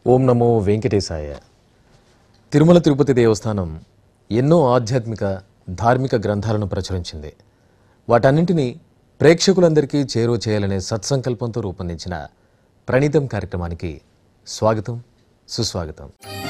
ఓం నమో వెంకటేశాయ తిరుమల తిరుపతి దేవస్థానం ఎన్నో ఆధ్యాత్మిక ధార్మిక గ్రంథాలను ప్రచురించింది వాటన్నింటినీ ప్రేక్షకులందరికీ చేరువ చేయాలనే సత్సంకల్పంతో రూపొందించిన ప్రణీతం కార్యక్రమానికి స్వాగతం సుస్వాగతం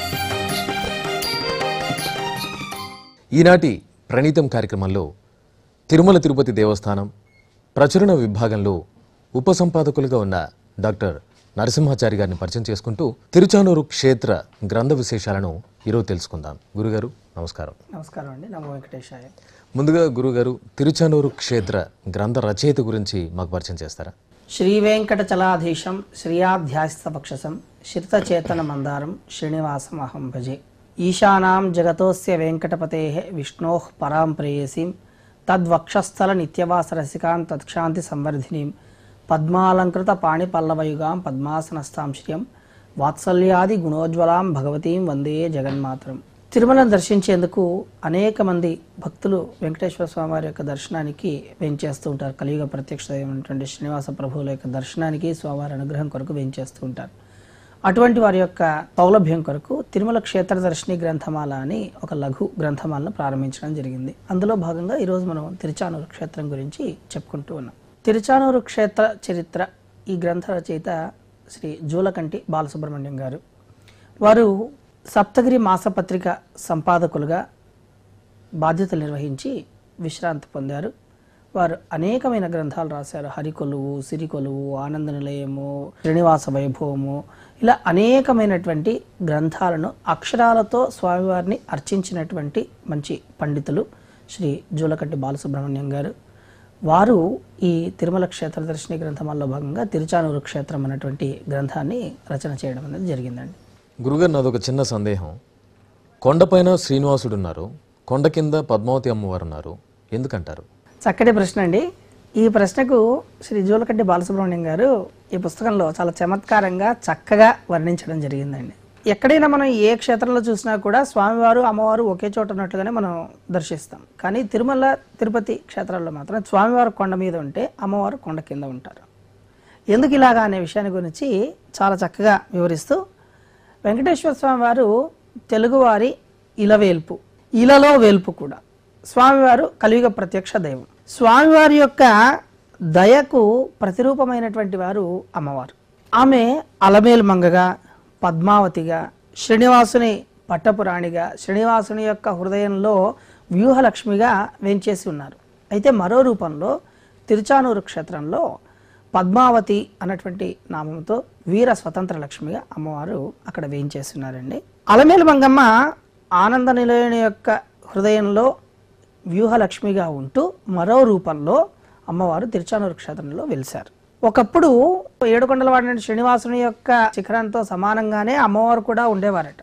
ఈనాటి ప్రణీతం కార్యక్రమంలో తిరుమల తిరుపతి దేవస్థానం ప్రచురణ విభాగంలో ఉపసంపాదకులుగా ఉన్న డాక్టర్ నరసింహాచారి గారిని పరిచయం చేసుకుంటూ తిరుచానూరు క్షేత్ర గ్రంథ విశేషాలను ఈరోజు తెలుసుకుందాం గురుగారు నమస్కారం నమస్కారం అండి నమో వెంకటేశాయ ముందుగా గురుగారు తిరుచానూరు క్షేత్ర గ్రంథ రచయిత గురించి మాకు పరిచయం చేస్తారా శ్రీ వెంకటచలాధీశం శ్రియాధ్యాస్తపక్షసం శిరతచేతన మందారం శ్రీనివాసం అహం భజే ఈశానాం జగతోస్య వెంకటపతే విష్ణో పరాం ప్రేయసీం తద్వక్షస్థల నిత్యవాస రసికాం తత్క్షాంతి సంవర్ధినీం పద్మాలంకృత పాణిపల్లవయుగాం పద్మాసనస్థాం శ్రియం వాత్సల్యాది గుణోజ్వలాం భగవతీం వందే జగన్మాతరం తిరుమలను దర్శించేందుకు అనేక మంది భక్తులు వెంకటేశ్వర స్వామి వారి యొక్క దర్శనానికి వేంచేస్తూ ఉంటారు కలియుగ ప్రత్యక్ష దైవమైనటువంటి శ్రీనివాస ప్రభువుల యొక్క దర్శనానికి స్వామివారి అనుగ్రహం కొరకు వేంచేస్తూ ఉంటారు అటువంటి వారి యొక్క సౌలభ్యం కొరకు తిరుమల క్షేత్ర దర్శిని గ్రంథమాల అని ఒక లఘు గ్రంథమాలను ప్రారంభించడం జరిగింది అందులో భాగంగా ఈరోజు మనం తిరుచానూరు క్షేత్రం గురించి చెప్పుకుంటూ ఉన్నాం తిరుచానూరు క్షేత్ర చరిత్ర ఈ గ్రంథ రచయిత శ్రీ జూలకంటి బాలసుబ్రహ్మణ్యం గారు వారు సప్తగిరి మాసపత్రిక సంపాదకులుగా బాధ్యతలు నిర్వహించి విశ్రాంతి పొందారు వారు అనేకమైన గ్రంథాలు రాశారు హరికొలువు సిరికొలువు ఆనంద నిలయము శ్రీనివాస వైభవము ఇలా అనేకమైనటువంటి గ్రంథాలను అక్షరాలతో స్వామివారిని అర్చించినటువంటి మంచి పండితులు శ్రీ జూలకంటి బాలసుబ్రహ్మణ్యం గారు వారు ఈ తిరుమల క్షేత్ర దర్శిని గ్రంథమాల్లో భాగంగా తిరుచానూరు క్షేత్రం అనేటువంటి గ్రంథాన్ని రచన చేయడం అనేది జరిగిందండి గురుగారు నాదొక చిన్న సందేహం కొండపైన శ్రీనివాసుడు ఉన్నారు కొండ కింద పద్మావతి అమ్మవారు ఉన్నారు ఎందుకంటారు చక్కటి ప్రశ్న అండి ఈ ప్రశ్నకు శ్రీ జూలకడ్డి బాలసుబ్రహ్మణ్యం గారు ఈ పుస్తకంలో చాలా చమత్కారంగా చక్కగా వర్ణించడం జరిగిందండి ఎక్కడైనా మనం ఏ క్షేత్రంలో చూసినా కూడా స్వామివారు అమ్మవారు ఒకే చోట ఉన్నట్లుగానే మనం దర్శిస్తాం కానీ తిరుమల తిరుపతి క్షేత్రాల్లో మాత్రం స్వామివారు కొండ మీద ఉంటే అమ్మవారు కొండ కింద ఉంటారు ఎందుకు ఇలాగా అనే విషయాన్ని గురించి చాలా చక్కగా వివరిస్తూ వెంకటేశ్వర స్వామి వారు తెలుగువారి ఇలవేల్పు ఇలలో వేల్పు కూడా స్వామివారు కలియుగ ప్రత్యక్ష దైవం స్వామివారి యొక్క దయకు ప్రతిరూపమైనటువంటి వారు అమ్మవారు ఆమె అలమేలు మంగగా పద్మావతిగా శ్రీనివాసుని పట్టపురాణిగా శ్రీనివాసుని యొక్క హృదయంలో వ్యూహలక్ష్మిగా వేంచేసి ఉన్నారు అయితే మరో రూపంలో తిరుచానూరు క్షేత్రంలో పద్మావతి అన్నటువంటి నామంతో వీర స్వతంత్ర లక్ష్మిగా అమ్మవారు అక్కడ వేయించేస్తున్నారండి అలమేలు మంగమ్మ ఆనంద నిలయుని యొక్క హృదయంలో వ్యూహలక్ష్మిగా ఉంటూ మరో రూపంలో అమ్మవారు తిరుచానూరు క్షేత్రంలో వెలిశారు ఒకప్పుడు ఏడుకొండల వాడిన శ్రీనివాసుని యొక్క శిఖరంతో సమానంగానే అమ్మవారు కూడా ఉండేవారట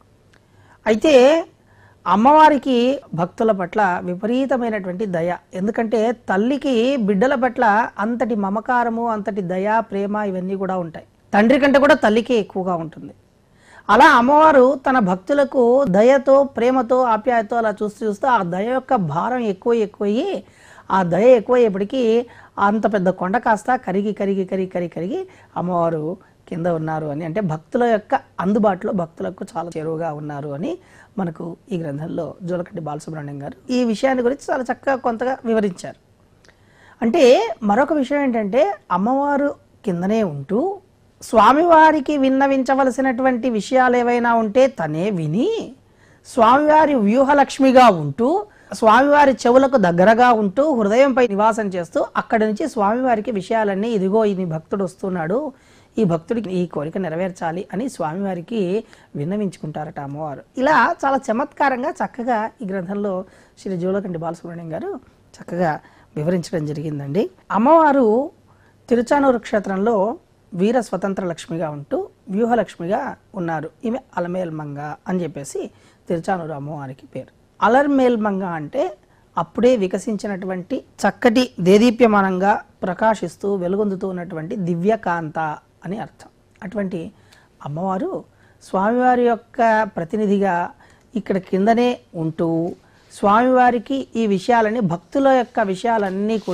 అయితే అమ్మవారికి భక్తుల పట్ల విపరీతమైనటువంటి దయ ఎందుకంటే తల్లికి బిడ్డల పట్ల అంతటి మమకారము అంతటి దయ ప్రేమ ఇవన్నీ కూడా ఉంటాయి తండ్రి కంటే కూడా తల్లికే ఎక్కువగా ఉంటుంది అలా అమ్మవారు తన భక్తులకు దయతో ప్రేమతో ఆప్యాయతో అలా చూస్తూ చూస్తూ ఆ దయ యొక్క భారం ఎక్కువ ఎక్కువయ్యి ఆ దయ ఎక్కువయ్యేపటికి అంత పెద్ద కొండ కాస్త కరిగి కరిగి కరిగి కరిగి కరిగి అమ్మవారు కింద ఉన్నారు అని అంటే భక్తుల యొక్క అందుబాటులో భక్తులకు చాలా చేరువగా ఉన్నారు అని మనకు ఈ గ్రంథంలో జోలకట్టి బాలసుబ్రహ్మణ్యం గారు ఈ విషయాన్ని గురించి చాలా చక్కగా కొంతగా వివరించారు అంటే మరొక విషయం ఏంటంటే అమ్మవారు కిందనే ఉంటూ స్వామివారికి విన్నవించవలసినటువంటి విషయాలు ఏవైనా ఉంటే తనే విని స్వామివారి వ్యూహలక్ష్మిగా ఉంటూ స్వామివారి చెవులకు దగ్గరగా ఉంటూ హృదయంపై నివాసం చేస్తూ అక్కడి నుంచి స్వామివారికి విషయాలన్నీ ఇదిగో ఇది భక్తుడు వస్తున్నాడు ఈ భక్తుడికి ఈ కోరిక నెరవేర్చాలి అని స్వామివారికి విన్నవించుకుంటారట అమ్మవారు ఇలా చాలా చమత్కారంగా చక్కగా ఈ గ్రంథంలో శ్రీ జోలకండి బాలసుబ్రహ్మణ్యం గారు చక్కగా వివరించడం జరిగిందండి అమ్మవారు తిరుచానూరు క్షేత్రంలో వీర స్వతంత్ర లక్ష్మిగా ఉంటూ వ్యూహలక్ష్మిగా ఉన్నారు ఈమె అలమేల్మంగ అని చెప్పేసి తిరుచానూరు అమ్మవారికి పేరు అలర్మేల్మంగ అంటే అప్పుడే వికసించినటువంటి చక్కటి దేదీప్యమానంగా ప్రకాశిస్తూ వెలుగొందుతూ ఉన్నటువంటి దివ్యకాంత అని అర్థం అటువంటి అమ్మవారు స్వామివారి యొక్క ప్రతినిధిగా ఇక్కడ కిందనే ఉంటూ స్వామివారికి ఈ విషయాలని భక్తుల యొక్క విషయాలన్నీ కూడా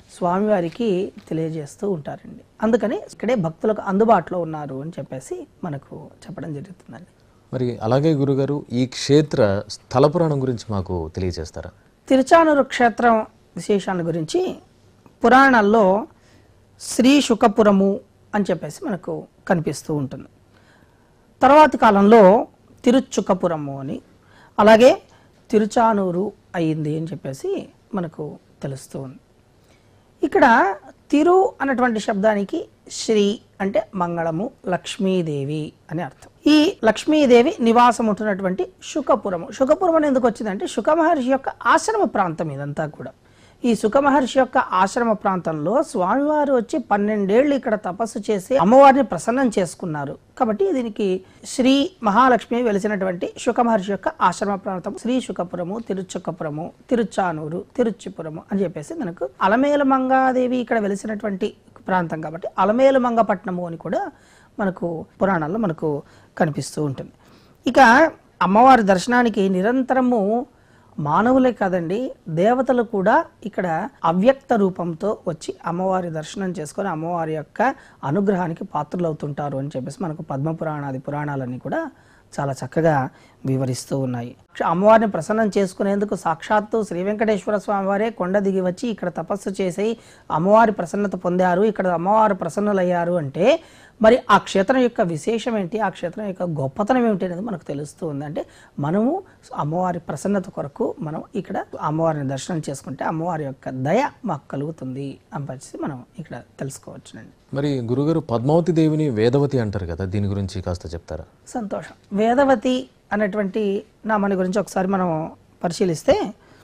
స్వామివారికి తెలియజేస్తూ ఉంటారండి అందుకని ఇక్కడే భక్తులకు అందుబాటులో ఉన్నారు అని చెప్పేసి మనకు చెప్పడం జరుగుతుందండి మరి అలాగే గురుగారు ఈ క్షేత్ర స్థల పురాణం గురించి మాకు తెలియజేస్తారా తిరుచానూరు క్షేత్రం విశేషాల గురించి పురాణాల్లో శ్రీ శుకపురము అని చెప్పేసి మనకు కనిపిస్తూ ఉంటుంది తర్వాతి కాలంలో తిరుచుకపురము అని అలాగే తిరుచానూరు అయింది అని చెప్పేసి మనకు తెలుస్తూ ఉంది ఇక్కడ తిరు అన్నటువంటి శబ్దానికి శ్రీ అంటే మంగళము లక్ష్మీదేవి అని అర్థం ఈ లక్ష్మీదేవి నివాసం ఉంటున్నటువంటి శుకపురము శుకపురం అని ఎందుకు వచ్చిందంటే శుక మహర్షి యొక్క ఆశ్రమ ప్రాంతం ఇదంతా కూడా ఈ సుఖ మహర్షి యొక్క ఆశ్రమ ప్రాంతంలో స్వామివారు వచ్చి పన్నెండేళ్లు ఇక్కడ తపస్సు చేసి అమ్మవారిని ప్రసన్నం చేసుకున్నారు కాబట్టి దీనికి శ్రీ మహాలక్ష్మి వెలిసినటువంటి శుక మహర్షి యొక్క ఆశ్రమ ప్రాంతం శ్రీ శుకపురము తిరుచుకపురము తిరుచానూరు తిరుచిపురము అని చెప్పేసి మనకు అలమేలు మంగాదేవి ఇక్కడ వెలిసినటువంటి ప్రాంతం కాబట్టి అలమేలు మంగపట్నము అని కూడా మనకు పురాణాల్లో మనకు కనిపిస్తూ ఉంటుంది ఇక అమ్మవారి దర్శనానికి నిరంతరము మానవులే కాదండి దేవతలు కూడా ఇక్కడ అవ్యక్త రూపంతో వచ్చి అమ్మవారి దర్శనం చేసుకొని అమ్మవారి యొక్క అనుగ్రహానికి పాత్రలు అవుతుంటారు అని చెప్పేసి మనకు పద్మ పురాణాది పురాణాలన్నీ కూడా చాలా చక్కగా వివరిస్తూ ఉన్నాయి అమ్మవారిని ప్రసన్నం చేసుకునేందుకు సాక్షాత్తు శ్రీ వెంకటేశ్వర స్వామి వారే కొండ దిగి వచ్చి ఇక్కడ తపస్సు చేసి అమ్మవారి ప్రసన్నత పొందారు ఇక్కడ అమ్మవారు ప్రసన్నులయ్యారు అంటే మరి ఆ క్షేత్రం యొక్క విశేషం ఏంటి ఆ క్షేత్రం యొక్క గొప్పతనం ఏమిటి అనేది మనకు తెలుస్తూ ఉంది అంటే మనము అమ్మవారి ప్రసన్నత కొరకు మనం ఇక్కడ అమ్మవారిని దర్శనం చేసుకుంటే అమ్మవారి యొక్క దయ మాకు కలుగుతుంది అని చెప్పేసి మనం ఇక్కడ తెలుసుకోవచ్చునండి మరి గురుగారు పద్మావతి దేవిని వేదవతి అంటారు కదా దీని గురించి కాస్త చెప్తారా సంతోషం వేదవతి అనేటువంటి నామాని గురించి ఒకసారి మనం పరిశీలిస్తే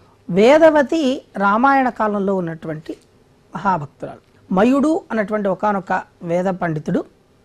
వేదవతి రామాయణ కాలంలో ఉన్నటువంటి మహాభక్తురాలు మయుడు అన్నటువంటి ఒకానొక వేద పండితుడు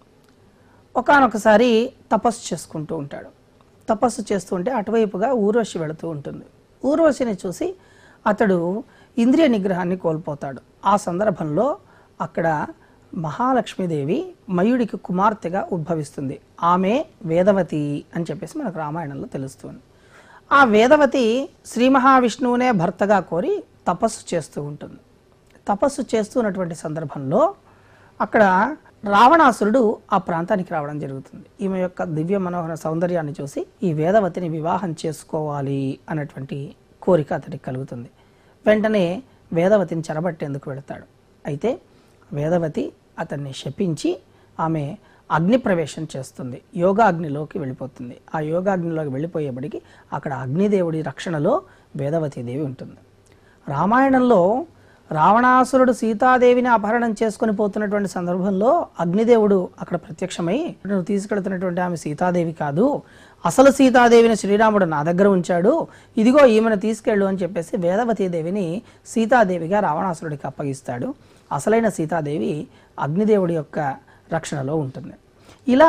ఒకానొకసారి తపస్సు చేసుకుంటూ ఉంటాడు తపస్సు చేస్తూ ఉంటే అటువైపుగా ఊర్వశి వెళుతూ ఉంటుంది ఊర్వశిని చూసి అతడు ఇంద్రియ నిగ్రహాన్ని కోల్పోతాడు ఆ సందర్భంలో అక్కడ మహాలక్ష్మీదేవి మయుడికి కుమార్తెగా ఉద్భవిస్తుంది ఆమె వేదవతి అని చెప్పేసి మనకు రామాయణంలో తెలుస్తుంది ఆ వేదవతి శ్రీ మహావిష్ణువునే భర్తగా కోరి తపస్సు చేస్తూ ఉంటుంది తపస్సు చేస్తున్నటువంటి సందర్భంలో అక్కడ రావణాసురుడు ఆ ప్రాంతానికి రావడం జరుగుతుంది ఈమె యొక్క దివ్య మనోహర సౌందర్యాన్ని చూసి ఈ వేదవతిని వివాహం చేసుకోవాలి అన్నటువంటి కోరిక అతడికి కలుగుతుంది వెంటనే వేదవతిని చెరబట్టేందుకు వెళతాడు అయితే వేదవతి అతన్ని శపించి ఆమె అగ్ని ప్రవేశం చేస్తుంది యోగాగ్నిలోకి వెళ్ళిపోతుంది ఆ యోగాగ్నిలోకి వెళ్ళిపోయేప్పటికి అక్కడ అగ్నిదేవుడి రక్షణలో వేదవతి దేవి ఉంటుంది రామాయణంలో రావణాసురుడు సీతాదేవిని అపహరణం చేసుకొని పోతున్నటువంటి సందర్భంలో అగ్నిదేవుడు అక్కడ ప్రత్యక్షమై నువ్వు తీసుకెళ్తున్నటువంటి ఆమె సీతాదేవి కాదు అసలు సీతాదేవిని శ్రీరాముడు నా దగ్గర ఉంచాడు ఇదిగో ఈమెను తీసుకెళ్ళు అని చెప్పేసి వేదవతీ దేవిని సీతాదేవిగా రావణాసురుడికి అప్పగిస్తాడు అసలైన సీతాదేవి అగ్నిదేవుడి యొక్క రక్షణలో ఉంటుంది ఇలా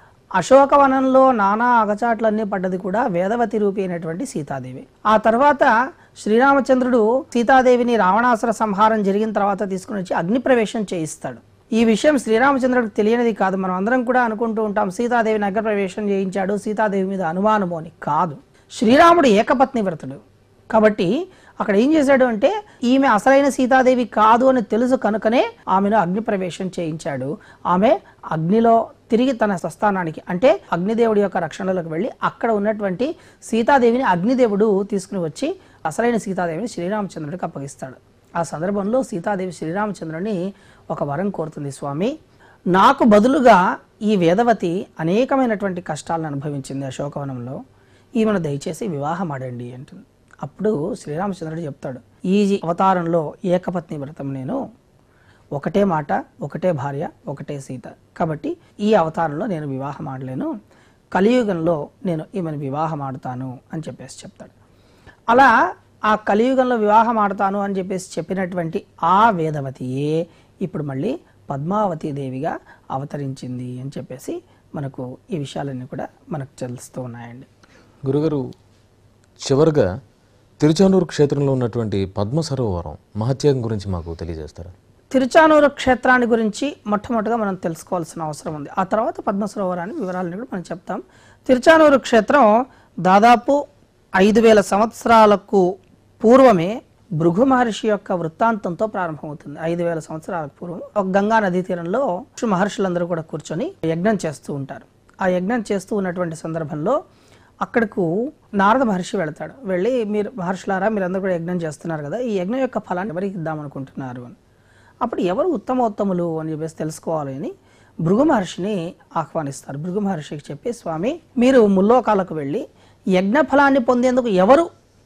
అశోకవనంలో నానా అగచాట్లన్నీ పడ్డది కూడా వేదవతి రూపి అయినటువంటి సీతాదేవి ఆ తర్వాత శ్రీరామచంద్రుడు సీతాదేవిని రావణాసుర సంహారం జరిగిన తర్వాత తీసుకుని వచ్చి అగ్ని ప్రవేశం చేయిస్తాడు ఈ విషయం శ్రీరామచంద్రుడికి తెలియనిది కాదు మనం అందరం కూడా అనుకుంటూ ఉంటాం సీతాదేవిని అగ్ని ప్రవేశం చేయించాడు సీతాదేవి మీద అనుమానము అని కాదు శ్రీరాముడు ఏకపత్ని వ్రతుడు కాబట్టి అక్కడ ఏం చేశాడు అంటే ఈమె అసలైన సీతాదేవి కాదు అని తెలుసు కనుకనే ఆమెను అగ్ని ప్రవేశం చేయించాడు ఆమె అగ్నిలో తిరిగి తన స్వస్థానానికి అంటే అగ్నిదేవుడి యొక్క రక్షణలోకి వెళ్ళి అక్కడ ఉన్నటువంటి సీతాదేవిని అగ్నిదేవుడు తీసుకుని వచ్చి అసలైన సీతాదేవిని శ్రీరామచంద్రుడికి అప్పగిస్తాడు ఆ సందర్భంలో సీతాదేవి శ్రీరామచంద్రుని ఒక వరం కోరుతుంది స్వామి నాకు బదులుగా ఈ వేదవతి అనేకమైనటువంటి కష్టాలను అనుభవించింది అశోకవనంలో ఈమెను దయచేసి వివాహం ఆడండి అంటుంది అప్పుడు శ్రీరామచంద్రుడు చెప్తాడు ఈ అవతారంలో ఏకపత్ని వ్రతం నేను ఒకటే మాట ఒకటే భార్య ఒకటే సీత కాబట్టి ఈ అవతారంలో నేను వివాహం ఆడలేను కలియుగంలో నేను ఈమెను వివాహం ఆడుతాను అని చెప్పేసి చెప్తాడు అలా ఆ కలియుగంలో వివాహం ఆడతాను అని చెప్పేసి చెప్పినటువంటి ఆ వేదవతియే ఇప్పుడు మళ్ళీ పద్మావతి దేవిగా అవతరించింది అని చెప్పేసి మనకు ఈ విషయాలన్నీ కూడా మనకు తెలుస్తూ ఉన్నాయండి గురుగారు చివరిగా తిరుచానూరు క్షేత్రంలో ఉన్నటువంటి పద్మ సరోవరం మహత్యాగం గురించి మాకు తెలియజేస్తారా తిరుచానూరు క్షేత్రాన్ని గురించి మొట్టమొదటిగా మనం తెలుసుకోవాల్సిన అవసరం ఉంది ఆ తర్వాత పద్మ సరోవరాన్ని వివరాలను కూడా మనం చెప్తాం తిరుచానూరు క్షేత్రం దాదాపు ఐదు వేల సంవత్సరాలకు పూర్వమే భృగు మహర్షి యొక్క వృత్తాంతంతో ప్రారంభమవుతుంది ఐదు వేల సంవత్సరాల పూర్వం ఒక గంగా నదీ తీరంలో మహర్షులందరూ కూడా కూర్చొని యజ్ఞం చేస్తూ ఉంటారు ఆ యజ్ఞం చేస్తూ ఉన్నటువంటి సందర్భంలో అక్కడకు నారద మహర్షి వెళతాడు వెళ్ళి మీరు మహర్షులారా మీరందరూ కూడా యజ్ఞం చేస్తున్నారు కదా ఈ యజ్ఞం యొక్క ఫలాన్ని ఎవరికి ఇద్దామనుకుంటున్నారు అని అప్పుడు ఎవరు ఉత్తమోత్తములు అని చెప్పేసి తెలుసుకోవాలి అని భృగు మహర్షిని ఆహ్వానిస్తారు భృగు మహర్షికి చెప్పి స్వామి మీరు ముల్లోకాలకు వెళ్ళి యజ్ఞ ఫలాన్ని పొందేందుకు ఎవరు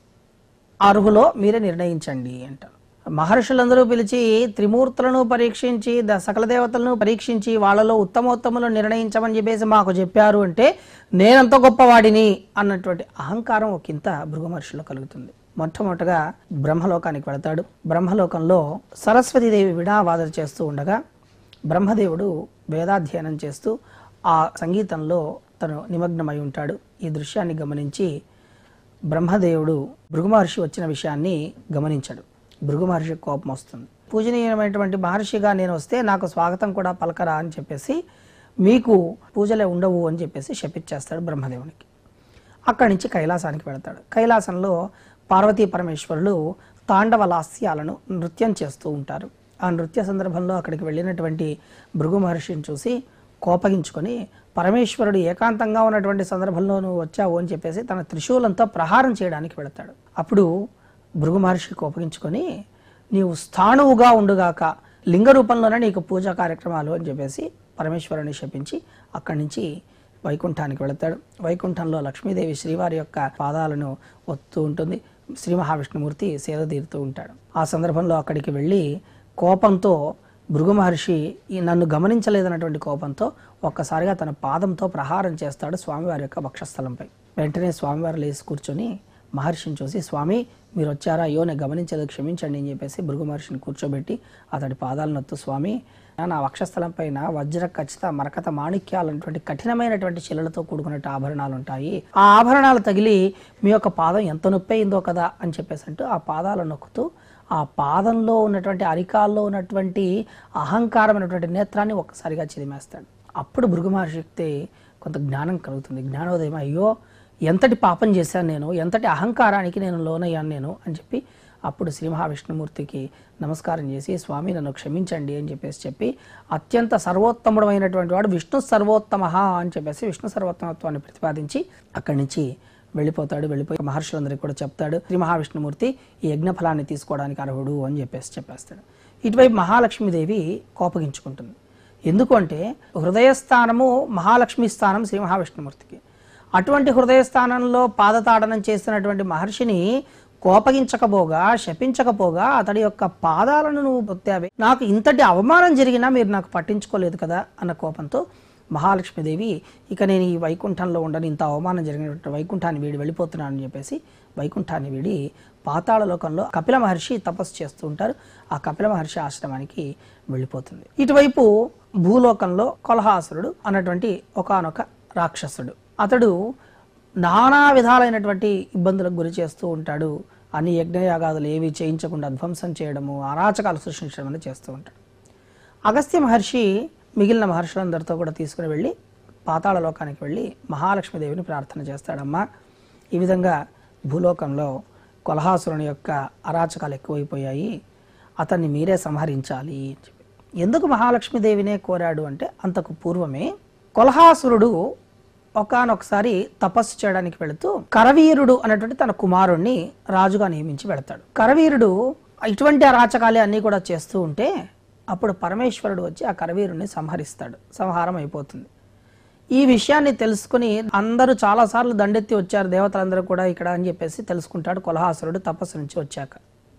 అర్హులో మీరే నిర్ణయించండి అంటారు మహర్షులందరూ పిలిచి త్రిమూర్తులను పరీక్షించి ద- సకల దేవతలను పరీక్షించి వాళ్ళలో ఉత్తమోత్తములను నిర్ణయించమని చెప్పేసి మాకు చెప్పారు అంటే నేనంత గొప్పవాడిని అన్నటువంటి అహంకారం ఒకంత భృగు మహర్షిలో కలుగుతుంది మొట్టమొదటగా బ్రహ్మలోకానికి వెళతాడు బ్రహ్మలోకంలో సరస్వతీదేవి విడావాదన చేస్తూ ఉండగా బ్రహ్మదేవుడు వేదాధ్యయనం చేస్తూ ఆ సంగీతంలో తను నిమగ్నమై ఉంటాడు ఈ దృశ్యాన్ని గమనించి బ్రహ్మదేవుడు భృగు మహర్షి వచ్చిన విషయాన్ని గమనించాడు భృగు మహర్షి కోపం వస్తుంది పూజనీయమైనటువంటి మహర్షిగా నేను వస్తే నాకు స్వాగతం కూడా పలకరా అని చెప్పేసి మీకు పూజలే ఉండవు అని చెప్పేసి శపిచ్చేస్తాడు బ్రహ్మదేవునికి అక్కడి నుంచి కైలాసానికి వెళతాడు కైలాసంలో పార్వతీ పరమేశ్వరులు తాండవ లాస్యాలను నృత్యం చేస్తూ ఉంటారు ఆ నృత్య సందర్భంలో అక్కడికి వెళ్ళినటువంటి భృగు మహర్షిని చూసి కోపగించుకొని పరమేశ్వరుడు ఏకాంతంగా ఉన్నటువంటి సందర్భంలో నువ్వు వచ్చావు అని చెప్పేసి తన త్రిశూలంతో ప్రహారం చేయడానికి వెళతాడు అప్పుడు భృగు మహర్షి కోపగించుకొని నీవు స్థాణువుగా ఉండుగాక లింగ రూపంలోనే నీకు పూజా కార్యక్రమాలు అని చెప్పేసి పరమేశ్వరుని శపించి అక్కడి నుంచి వైకుంఠానికి వెళతాడు వైకుంఠంలో లక్ష్మీదేవి శ్రీవారి యొక్క పాదాలను ఒత్తూ ఉంటుంది శ్రీ మహావిష్ణుమూర్తి సేద తీరుతూ ఉంటాడు ఆ సందర్భంలో అక్కడికి వెళ్ళి కోపంతో భృగు మహర్షి ఈ నన్ను గమనించలేదన్నటువంటి కోపంతో ఒక్కసారిగా తన పాదంతో ప్రహారం చేస్తాడు స్వామివారి యొక్క వక్షస్థలంపై వెంటనే స్వామివారు లేచి కూర్చొని మహర్షిని చూసి స్వామి మీరు వచ్చారా అయ్యో నేను గమనించలేదు క్షమించండి అని చెప్పేసి భృగు మహర్షిని కూర్చోబెట్టి అతడి పాదాలను నొత్తు స్వామి నా వక్షస్థలం పైన వజ్ర ఖచ్చిత మరకత మాణిక్యాలన్నటువంటి కఠినమైనటువంటి శిలలతో కూడుకున్నట్టు ఆభరణాలు ఉంటాయి ఆ ఆభరణాలు తగిలి మీ యొక్క పాదం ఎంత నొప్పి అయిందో కదా అని చెప్పేసి అంటూ ఆ పాదాలను నొక్కుతూ ఆ పాదంలో ఉన్నటువంటి అరికాల్లో ఉన్నటువంటి అహంకారమైనటువంటి నేత్రాన్ని ఒక్కసారిగా చిరిమేస్తాడు అప్పుడు భృగు మహర్షికి కొంత జ్ఞానం కలుగుతుంది జ్ఞానోదయం అయ్యో ఎంతటి పాపం చేశాను నేను ఎంతటి అహంకారానికి నేను లోనయ్యాను నేను అని చెప్పి అప్పుడు శ్రీ మహావిష్ణుమూర్తికి నమస్కారం చేసి స్వామి నన్ను క్షమించండి అని చెప్పేసి చెప్పి అత్యంత సర్వోత్తముడు అయినటువంటి వాడు విష్ణు సర్వోత్తమ అని చెప్పేసి విష్ణు సర్వోత్తమత్వాన్ని ప్రతిపాదించి అక్కడి నుంచి వెళ్ళిపోతాడు వెళ్ళిపోయి మహర్షులందరికీ కూడా చెప్తాడు శ్రీ మహావిష్ణుమూర్తి ఈ యజ్ఞ ఫలాన్ని తీసుకోవడానికి అర్హుడు అని చెప్పేసి చెప్పేస్తాడు ఇటువైపు మహాలక్ష్మీదేవి కోపగించుకుంటుంది ఎందుకు అంటే హృదయస్థానము మహాలక్ష్మి స్థానం శ్రీ మహావిష్ణుమూర్తికి అటువంటి హృదయస్థానంలో పాదతాడనం చేస్తున్నటువంటి మహర్షిని కోపగించకపోగా శపించకపోగా అతడి యొక్క పాదాలను నువ్వు పొత్తావే నాకు ఇంతటి అవమానం జరిగినా మీరు నాకు పట్టించుకోలేదు కదా అన్న కోపంతో మహాలక్ష్మీదేవి ఇక నేను ఈ వైకుంఠంలో ఉండని ఇంత అవమానం జరిగినటువంటి వైకుంఠాన్ని వీడి వెళ్ళిపోతున్నానని చెప్పేసి వైకుంఠాన్ని వీడి పాతాళ లోకంలో కపిల మహర్షి తపస్సు చేస్తూ ఉంటారు ఆ కపిల మహర్షి ఆశ్రమానికి వెళ్ళిపోతుంది ఇటువైపు భూలోకంలో కొలహాసురుడు అన్నటువంటి ఒకానొక రాక్షసుడు అతడు నానా విధాలైనటువంటి ఇబ్బందులకు గురి చేస్తూ ఉంటాడు అన్ని యజ్ఞయాగాదులు ఏవి చేయించకుండా ధ్వంసం చేయడము అరాచకాలు సృష్టించడం అనేది చేస్తూ ఉంటాడు అగస్త్య మహర్షి మిగిలిన మహర్షులందరితో కూడా తీసుకుని వెళ్ళి పాతాళ లోకానికి వెళ్ళి మహాలక్ష్మీదేవిని ప్రార్థన చేస్తాడమ్మా ఈ విధంగా భూలోకంలో కొలహాసురుని యొక్క అరాచకాలు ఎక్కువైపోయాయి అతన్ని మీరే సంహరించాలి అని చెప్పి ఎందుకు మహాలక్ష్మీదేవినే కోరాడు అంటే అంతకు పూర్వమే కొలహాసురుడు ఒకానొకసారి తపస్సు చేయడానికి వెళుతూ కరవీరుడు అనేటువంటి తన కుమారుణ్ణి రాజుగా నియమించి వెళతాడు కరవీరుడు ఇటువంటి అరాచకాలే అన్నీ కూడా చేస్తూ ఉంటే అప్పుడు పరమేశ్వరుడు వచ్చి ఆ కరవీరుణ్ణి సంహరిస్తాడు సంహారం అయిపోతుంది ఈ విషయాన్ని తెలుసుకుని అందరూ చాలాసార్లు దండెత్తి వచ్చారు దేవతలందరూ కూడా ఇక్కడ అని చెప్పేసి తెలుసుకుంటాడు కొలహాసురుడు తపస్సు నుంచి వచ్చాక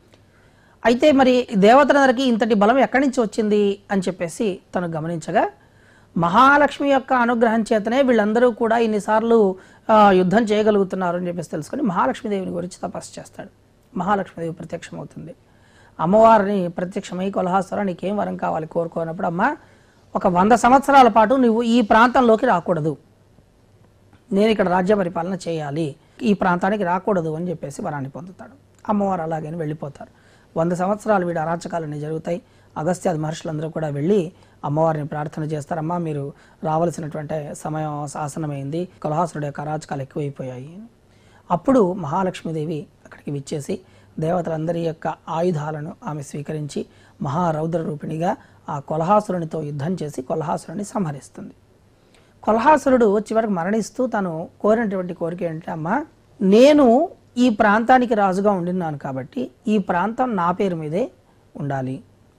అయితే మరి దేవతలందరికీ ఇంతటి బలం ఎక్కడి నుంచి వచ్చింది అని చెప్పేసి తను గమనించగా మహాలక్ష్మి యొక్క అనుగ్రహం చేతనే వీళ్ళందరూ కూడా ఇన్నిసార్లు ఆ, యుద్ధం చేయగలుగుతున్నారు అని చెప్పేసి తెలుసుకొని మహాలక్ష్మీదేవిని గురించి తపస్సు చేస్తాడు మహాలక్ష్మీదేవి ప్రత్యక్షమవుతుంది అమ్మవారిని ప్రత్యక్షమై కొలహాసుర నీకేం వరం కావాలి కోరుకోనప్పుడు అమ్మ ఒక వంద సంవత్సరాల పాటు నువ్వు ఈ ప్రాంతంలోకి రాకూడదు నేను ఇక్కడ రాజ్య పరిపాలన చేయాలి ఈ ప్రాంతానికి రాకూడదు అని చెప్పేసి వరాన్ని పొందుతాడు అమ్మవారు అలాగని వెళ్ళిపోతారు వంద సంవత్సరాలు వీడి అరాచకాలన్నీ జరుగుతాయి అగస్త్యాది మహర్షులందరూ కూడా వెళ్ళి అమ్మవారిని ప్రార్థన చేస్తారు అమ్మా మీరు రావాల్సినటువంటి సమయం ఆసనమైంది కలహాసురుడు యొక్క అరాచకాలు ఎక్కువైపోయాయి అప్పుడు మహాలక్ష్మీదేవి అక్కడికి విచ్చేసి దేవతలందరి యొక్క ఆయుధాలను ఆమె స్వీకరించి మహారౌద్ర రూపిణిగా ఆ కొల్హాసురునితో యుద్ధం చేసి కొల్హాసురుని సంహరిస్తుంది కొల్హాసురుడు చివరికి మరణిస్తూ తను కోరినటువంటి కోరిక ఏంటంటే అమ్మా నేను ఈ ప్రాంతానికి రాజుగా ఉండినాను కాబట్టి ఈ ప్రాంతం నా పేరు మీదే ఉండాలి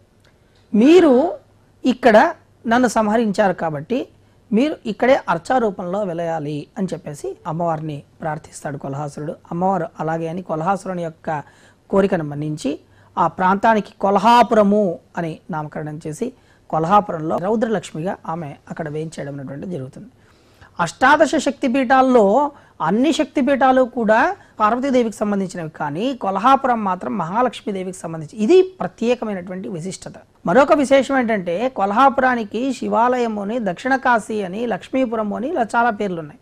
మీరు ఇక్కడ నన్ను సంహరించారు కాబట్టి మీరు ఇక్కడే అర్చారూపంలో వెలయాలి అని చెప్పేసి అమ్మవారిని ప్రార్థిస్తాడు కొల్హాసురుడు అమ్మవారు అలాగే అని కొల్హాసురుని యొక్క కోరికను మన్నించి ఆ ప్రాంతానికి కొల్హాపురము అని నామకరణం చేసి కొల్హాపురంలో రౌద్రలక్ష్మిగా ఆమె అక్కడ వేయించేయడం అనేటువంటి జరుగుతుంది అష్టాదశ శక్తిపీఠాల్లో అన్ని శక్తిపీఠాలు కూడా పార్వతీదేవికి సంబంధించినవి కానీ కొల్హాపురం మాత్రం మహాలక్ష్మీదేవికి సంబంధించి ఇది ప్రత్యేకమైనటువంటి విశిష్టత మరొక విశేషం ఏంటంటే కొల్హాపురానికి శివాలయము అని దక్షిణ కాశీ అని లక్ష్మీపురం అని ఇలా చాలా పేర్లు ఉన్నాయి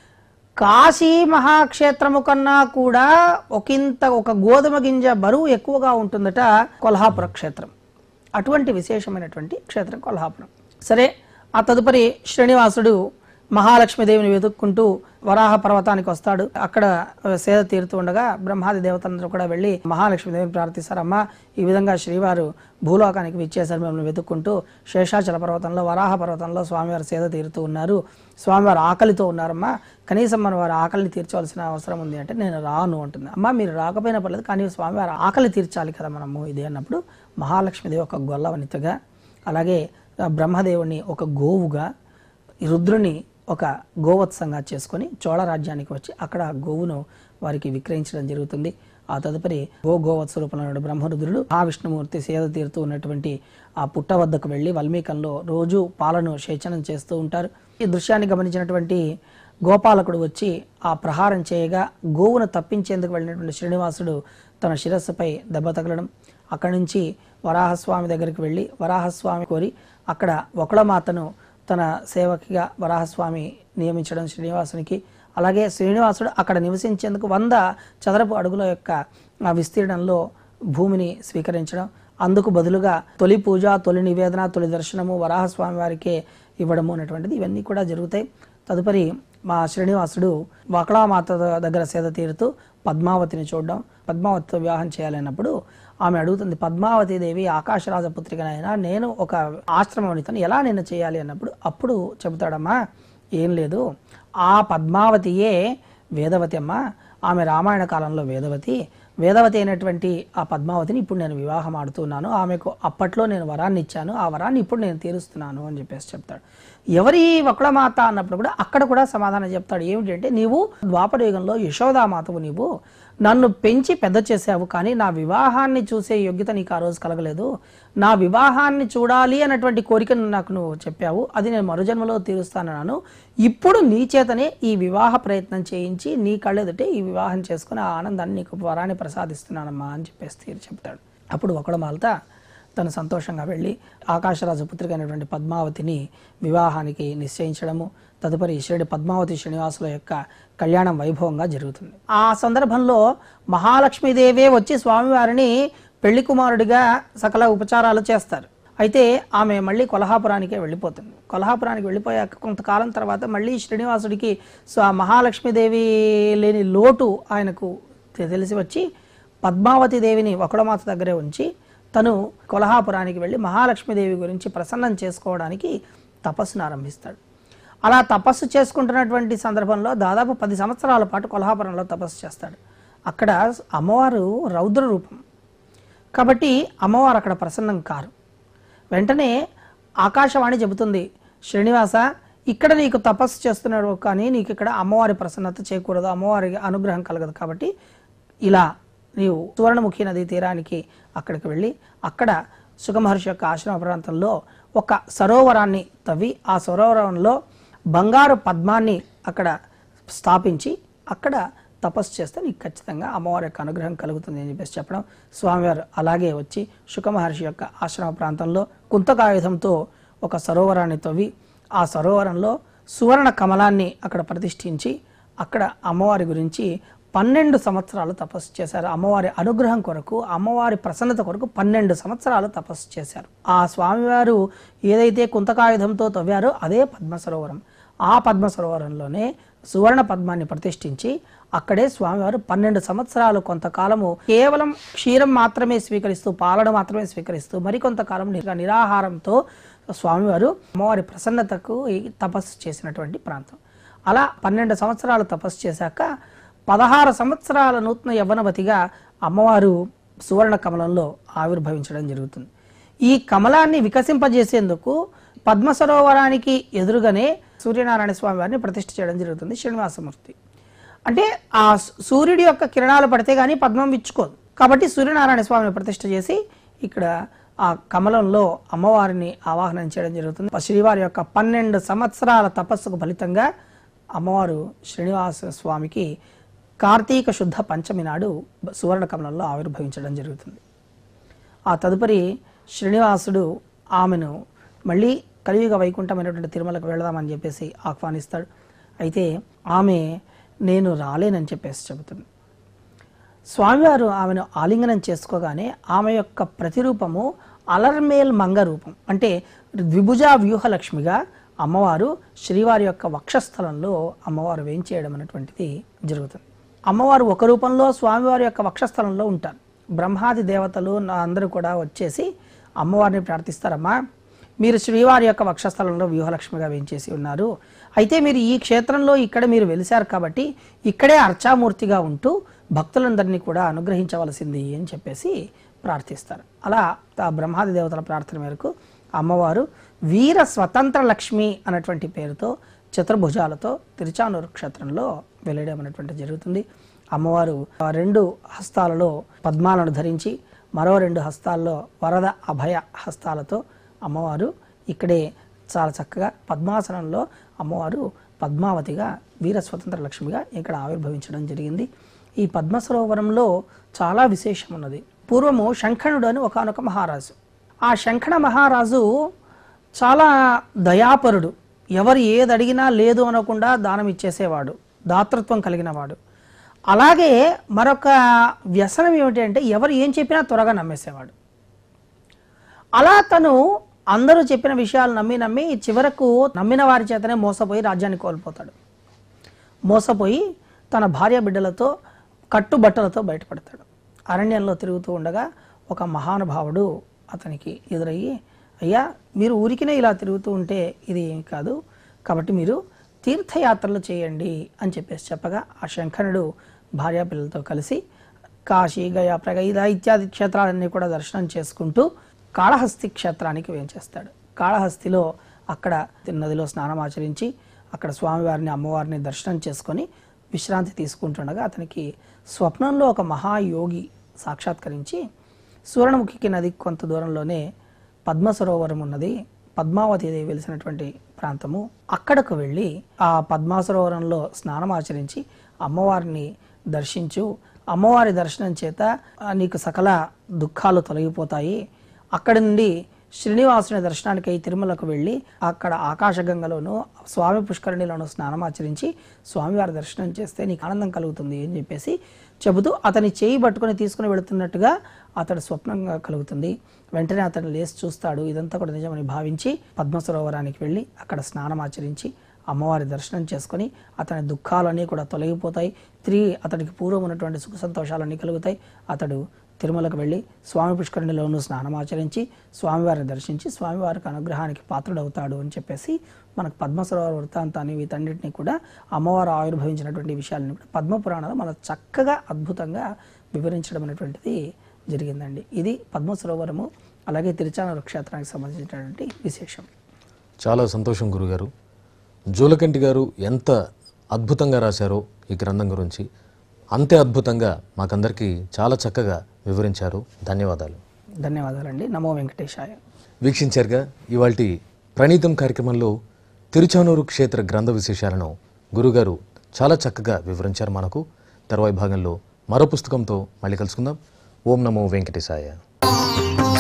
కాశీ మహాక్షేత్రము కన్నా కూడా ఒకంత ఒక గోధుమ గింజ బరువు ఎక్కువగా ఉంటుందట కొల్హాపుర క్షేత్రం అటువంటి విశేషమైనటువంటి క్షేత్రం కొల్హాపురం సరే ఆ తదుపరి శ్రీనివాసుడు మహాలక్ష్మీదేవిని వెతుక్కుంటూ వరాహ పర్వతానికి వస్తాడు అక్కడ సేద తీరుతూ ఉండగా బ్రహ్మాది దేవతలందరూ కూడా వెళ్ళి మహాలక్ష్మీదేవిని ప్రార్థిస్తారమ్మా ఈ విధంగా శ్రీవారు భూలోకానికి విచ్చేశారు మిమ్మల్ని వెతుక్కుంటూ శేషాచల పర్వతంలో వరాహ పర్వతంలో స్వామివారు సేద తీరుతూ ఉన్నారు స్వామివారు ఆకలితో ఉన్నారమ్మా కనీసం మన వారి ఆకలిని తీర్చవలసిన అవసరం ఉంది అంటే నేను రాను అంటుంది అమ్మా మీరు రాకపోయినా పర్లేదు కానీ స్వామివారి ఆకలి తీర్చాలి కదా మనము ఇది అన్నప్పుడు మహాలక్ష్మీదేవి ఒక గొల్లవనితగా అలాగే ఆ బ్రహ్మదేవుని ఒక గోవుగా ఈ రుద్రుని ఒక గోవత్సంగా చేసుకొని చోళ రాజ్యానికి వచ్చి అక్కడ ఆ గోవును వారికి విక్రయించడం జరుగుతుంది ఆ తదుపరి గో గోవత్స రూపంలో ఉన్న బ్రహ్మరుద్రుడు మహావిష్ణుమూర్తి సేద తీరుతూ ఉన్నటువంటి ఆ పుట్ట వద్దకు వెళ్ళి వల్మీకంలో రోజు పాలను సేచనం చేస్తూ ఉంటారు ఈ దృశ్యాన్ని గమనించినటువంటి గోపాలకుడు వచ్చి ఆ ప్రహారం చేయగా గోవును తప్పించేందుకు వెళ్ళినటువంటి శ్రీనివాసుడు తన శిరస్సుపై దెబ్బ తగలడం అక్కడి నుంచి వరాహస్వామి దగ్గరికి వెళ్ళి వరాహస్వామి కోరి అక్కడ ఒకళమాతను తన సేవకిగా వరాహస్వామి నియమించడం శ్రీనివాసునికి అలాగే శ్రీనివాసుడు అక్కడ నివసించేందుకు వంద చదరపు అడుగుల యొక్క ఆ విస్తీర్ణంలో భూమిని స్వీకరించడం అందుకు బదులుగా తొలి పూజ తొలి నివేదన తొలి దర్శనము వరాహస్వామి వారికే ఇవ్వడము అనేటువంటిది ఇవన్నీ కూడా జరుగుతాయి తదుపరి మా శ్రీనివాసుడు వకళామాత దగ్గర సేద తీరుతూ పద్మావతిని చూడడం పద్మావతితో వివాహం చేయాలన్నప్పుడు ఆమె అడుగుతుంది పద్మావతి దేవి ఆకాశరాజపుత్రికనైనా నేను ఒక ఆశ్రమవనితను ఎలా నేను చేయాలి అన్నప్పుడు అప్పుడు చెబుతాడమ్మా ఏం లేదు ఆ పద్మావతియే వేదవతి అమ్మ ఆమె రామాయణ కాలంలో వేదవతి వేదవతి అయినటువంటి ఆ పద్మావతిని ఇప్పుడు నేను వివాహం ఆడుతున్నాను ఆమెకు అప్పట్లో నేను వరాన్ని ఇచ్చాను ఆ వరాన్ని ఇప్పుడు నేను తీరుస్తున్నాను అని చెప్పేసి చెప్తాడు ఎవరి వకుళమాత అన్నప్పుడు కూడా అక్కడ కూడా సమాధానం చెప్తాడు ఏమిటంటే నీవు ద్వాపర యుగంలో యశోదామాతవు నీవు నన్ను పెంచి పెద్ద చేసావు కానీ నా వివాహాన్ని చూసే యోగ్యత నీకు ఆ రోజు కలగలేదు నా వివాహాన్ని చూడాలి అన్నటువంటి కోరికను నాకు నువ్వు చెప్పావు అది నేను మరుజన్మలో తీరుస్తానన్నాను ఇప్పుడు నీ చేతనే ఈ వివాహ ప్రయత్నం చేయించి నీ కళ్ళెదుటే ఈ వివాహం చేసుకుని ఆ ఆనందాన్ని నీకు వరాన్ని ప్రసాదిస్తున్నానమ్మా అని చెప్పేసి తీరు చెప్తాడు అప్పుడు ఒకడు మాలత తను సంతోషంగా వెళ్ళి ఆకాశరాజు పుత్రిక అయినటువంటి పద్మావతిని వివాహానికి నిశ్చయించడము తదుపరి శ్రీడి పద్మావతి శ్రీనివాసుల యొక్క కళ్యాణం వైభవంగా జరుగుతుంది ఆ సందర్భంలో మహాలక్ష్మీదేవే వచ్చి స్వామివారిని పెళ్లి కుమారుడిగా సకల ఉపచారాలు చేస్తారు అయితే ఆమె మళ్ళీ కొల్హాపురానికే వెళ్ళిపోతుంది కొల్హాపురానికి వెళ్ళిపోయాక కొంతకాలం తర్వాత మళ్ళీ శ్రీనివాసుడికి స్వ మహాలక్ష్మీదేవి లేని లోటు ఆయనకు తె- తెలిసి వచ్చి పద్మావతి దేవిని ఒకడమాత దగ్గరే ఉంచి తను కొల్హాపురానికి వెళ్ళి మహాలక్ష్మీదేవి గురించి ప్రసన్నం చేసుకోవడానికి తపస్సును ఆరంభిస్తాడు అలా తపస్సు చేసుకుంటున్నటువంటి సందర్భంలో దాదాపు పది సంవత్సరాల పాటు కొల్హాపురంలో తపస్సు చేస్తాడు అక్కడ అమ్మవారు రౌద్ర రూపం కాబట్టి అమ్మవారు అక్కడ ప్రసన్నం కారు వెంటనే ఆకాశవాణి చెబుతుంది శ్రీనివాస ఇక్కడ నీకు తపస్సు చేస్తున్నాడు కానీ నీకు ఇక్కడ అమ్మవారి ప్రసన్నత చేయకూడదు అమ్మవారి అనుగ్రహం కలగదు కాబట్టి ఇలా నీవు సువర్ణముఖి నది తీరానికి అక్కడికి వెళ్ళి అక్కడ సుఖమహర్షి యొక్క ఆశ్రమ ప్రాంతంలో ఒక సరోవరాన్ని తవ్వి ఆ సరోవరంలో బంగారు పద్మాన్ని అక్కడ స్థాపించి అక్కడ తపస్సు చేస్తే నీకు ఖచ్చితంగా అమ్మవారి యొక్క అనుగ్రహం కలుగుతుంది అని చెప్పేసి చెప్పడం స్వామివారు అలాగే వచ్చి శుకమహర్షి యొక్క ఆశ్రమ ప్రాంతంలో కుంతకాయుధంతో ఒక సరోవరాన్ని తవ్వి ఆ సరోవరంలో సువర్ణ కమలాన్ని అక్కడ ప్రతిష్ఠించి అక్కడ అమ్మవారి గురించి పన్నెండు సంవత్సరాలు తపస్సు చేశారు అమ్మవారి అనుగ్రహం కొరకు అమ్మవారి ప్రసన్నత కొరకు పన్నెండు సంవత్సరాలు తపస్సు చేశారు ఆ స్వామివారు ఏదైతే కుంతకాయుధంతో తవ్వారో అదే పద్మ సరోవరం ఆ పద్మ సరోవరంలోనే సువర్ణ పద్మాన్ని ప్రతిష్ఠించి అక్కడే స్వామివారు పన్నెండు సంవత్సరాలు కొంతకాలము కేవలం క్షీరం మాత్రమే స్వీకరిస్తూ పాలన మాత్రమే స్వీకరిస్తూ మరికొంతకాలం నిరా- నిరాహారంతో స్వామివారు అమ్మవారి ప్రసన్నతకు ఈ తపస్సు చేసినటువంటి ప్రాంతం అలా పన్నెండు సంవత్సరాలు తపస్సు చేశాక పదహారు సంవత్సరాల నూతన యవ్వనవతిగా అమ్మవారు సువర్ణ కమలంలో ఆవిర్భవించడం జరుగుతుంది ఈ కమలాన్ని వికసింపజేసేందుకు పద్మ సరోవరానికి ఎదురుగానే సూర్యనారాయణ స్వామి వారిని ప్రతిష్ఠ చేయడం జరుగుతుంది శ్రీనివాసమూర్తి అంటే ఆ సూ- సూర్యుడి యొక్క కిరణాలు పడితే గానీ పద్మం విచ్చుకోదు కాబట్టి సూర్యనారాయణ స్వామిని ప్రతిష్ఠ చేసి ఇక్కడ ఆ కమలంలో అమ్మవారిని ఆవాహనం చేయడం జరుగుతుంది శ్రీవారి యొక్క పన్నెండు సంవత్సరాల తపస్సుకు ఫలితంగా అమ్మవారు శ్రీనివాస స్వామికి కార్తీక శుద్ధ పంచమి నాడు సువర్ణ కమలంలో ఆవిర్భవించడం జరుగుతుంది ఆ తదుపరి శ్రీనివాసుడు ఆమెను మళ్ళీ కలియుగ వైకుంఠమైనటువంటి తిరుమలకు వెళదామని చెప్పేసి ఆహ్వానిస్తాడు అయితే ఆమె నేను రాలేనని చెప్పేసి చెబుతుంది స్వామివారు ఆమెను ఆలింగనం చేసుకోగానే ఆమె యొక్క ప్రతిరూపము అలర్మేల్ మంగ రూపం అంటే ద్విభుజ వ్యూహలక్ష్మిగా అమ్మవారు శ్రీవారి యొక్క వక్షస్థలంలో అమ్మవారు వేయించేయడం అనేటువంటిది జరుగుతుంది అమ్మవారు ఒక రూపంలో స్వామివారి యొక్క వక్షస్థలంలో ఉంటారు బ్రహ్మాది దేవతలు నా అందరూ కూడా వచ్చేసి అమ్మవారిని ప్రార్థిస్తారమ్మా మీరు శ్రీవారి యొక్క వక్షస్థలంలో వ్యూహలక్ష్మిగా వేయించేసి ఉన్నారు అయితే మీరు ఈ క్షేత్రంలో ఇక్కడ మీరు వెలిశారు కాబట్టి ఇక్కడే అర్చామూర్తిగా ఉంటూ భక్తులందరినీ కూడా అనుగ్రహించవలసింది అని చెప్పేసి ప్రార్థిస్తారు అలా ఆ బ్రహ్మాది దేవతల ప్రార్థన మేరకు అమ్మవారు వీర స్వతంత్ర లక్ష్మి అన్నటువంటి పేరుతో చతుర్భుజాలతో తిరుచానూరు క్షేత్రంలో వెల్లడం అనేటువంటి జరుగుతుంది అమ్మవారు ఆ రెండు హస్తాలలో పద్మాలను ధరించి మరో రెండు హస్తాల్లో వరద అభయ హస్తాలతో అమ్మవారు ఇక్కడే చాలా చక్కగా పద్మాసనంలో అమ్మవారు పద్మావతిగా వీర స్వతంత్ర లక్ష్మిగా ఇక్కడ ఆవిర్భవించడం జరిగింది ఈ పద్మ సరోవరంలో చాలా విశేషం ఉన్నది పూర్వము శంఖణుడు అని ఒకనొక మహారాజు ఆ శంఖణ మహారాజు చాలా దయాపరుడు ఎవరు ఏది అడిగినా లేదు అనకుండా దానం ఇచ్చేసేవాడు దాతృత్వం కలిగినవాడు అలాగే మరొక వ్యసనం ఏమిటి అంటే ఎవరు ఏం చెప్పినా త్వరగా నమ్మేసేవాడు అలా తను అందరూ చెప్పిన విషయాలు నమ్మి నమ్మి చివరకు నమ్మిన వారి చేతనే మోసపోయి రాజ్యాన్ని కోల్పోతాడు మోసపోయి తన భార్య బిడ్డలతో కట్టుబట్టలతో బయటపడతాడు అరణ్యంలో తిరుగుతూ ఉండగా ఒక మహానుభావుడు అతనికి ఎదురయ్యి అయ్యా మీరు ఊరికినే ఇలా తిరుగుతూ ఉంటే ఇది ఏమి కాదు కాబట్టి మీరు తీర్థయాత్రలు చేయండి అని చెప్పేసి చెప్పగా ఆ శంకరుడు భార్యా పిల్లలతో కలిసి కాశీ గయా ప్రగ ఇలా ఇత్యాది క్షేత్రాలన్నీ కూడా దర్శనం చేసుకుంటూ కాళహస్తి క్షేత్రానికి వేంచేస్తాడు కాళహస్తిలో అక్కడ నదిలో స్నానం ఆచరించి అక్కడ స్వామివారిని అమ్మవారిని దర్శనం చేసుకొని విశ్రాంతి తీసుకుంటుండగా అతనికి స్వప్నంలో ఒక మహాయోగి సాక్షాత్కరించి సువర్ణముఖికి నది కొంత దూరంలోనే పద్మ సరోవరం ఉన్నది పద్మావతి దేవి వెలిసినటువంటి ప్రాంతము అక్కడకు వెళ్ళి ఆ పద్మా సరోవరంలో స్నానం ఆచరించి అమ్మవారిని దర్శించు అమ్మవారి దర్శనం చేత ఆ, నీకు సకల దుఃఖాలు తొలగిపోతాయి అక్కడి నుండి శ్రీనివాసుని దర్శనానికి తిరుమలకు వెళ్ళి అక్కడ ఆకాశగంగలోను స్వామి పుష్కరిణిలోను స్నానం ఆచరించి స్వామివారి దర్శనం చేస్తే నీకు ఆనందం కలుగుతుంది అని చెప్పేసి చెబుతూ అతని చేయి పట్టుకొని తీసుకుని వెళుతున్నట్టుగా అతడు స్వప్నంగా కలుగుతుంది వెంటనే అతను లేచి చూస్తాడు ఇదంతా కూడా నిజమని భావించి పద్మ సరోవరానికి వెళ్ళి అక్కడ స్నానం ఆచరించి అమ్మవారి దర్శనం చేసుకొని అతని దుఃఖాలన్నీ కూడా తొలగిపోతాయి తిరిగి అతడికి పూర్వం ఉన్నటువంటి సుఖ సంతోషాలన్నీ కలుగుతాయి అతడు తిరుమలకు వెళ్ళి స్వామి పుష్కరిణిలోనూ స్నానం ఆచరించి స్వామివారిని దర్శించి స్వామివారికి అనుగ్రహానికి పాత్రుడవుతాడు అని చెప్పేసి మనకు పద్మసరోవర వృత్తాంతాన్ని వీటన్నిటిని కూడా అమ్మవారు ఆవిర్భవించినటువంటి విషయాలను కూడా పద్మపురాణంలో మన చక్కగా అద్భుతంగా వివరించడం అనేటువంటిది జరిగిందండి ఇది పద్మసరోవరము అలాగే తిరుచానూరు క్షేత్రానికి సంబంధించినటువంటి విశేషం చాలా సంతోషం గురుగారు జూలకంటి గారు ఎంత అద్భుతంగా రాశారో ఈ గ్రంథం గురించి అంతే అద్భుతంగా మాకందరికీ చాలా చక్కగా వివరించారు ధన్యవాదాలు ధన్యవాదాలండి నమో వెంకటేశాయ వీక్షించారుగా ఇవాల్టి ప్రణీతం కార్యక్రమంలో తిరుచానూరు క్షేత్ర గ్రంథ విశేషాలను గురుగారు చాలా చక్కగా వివరించారు మనకు తర్వాయి భాగంలో మరో పుస్తకంతో మళ్ళీ కలుసుకుందాం ఓం నమో వెంకటేశాయ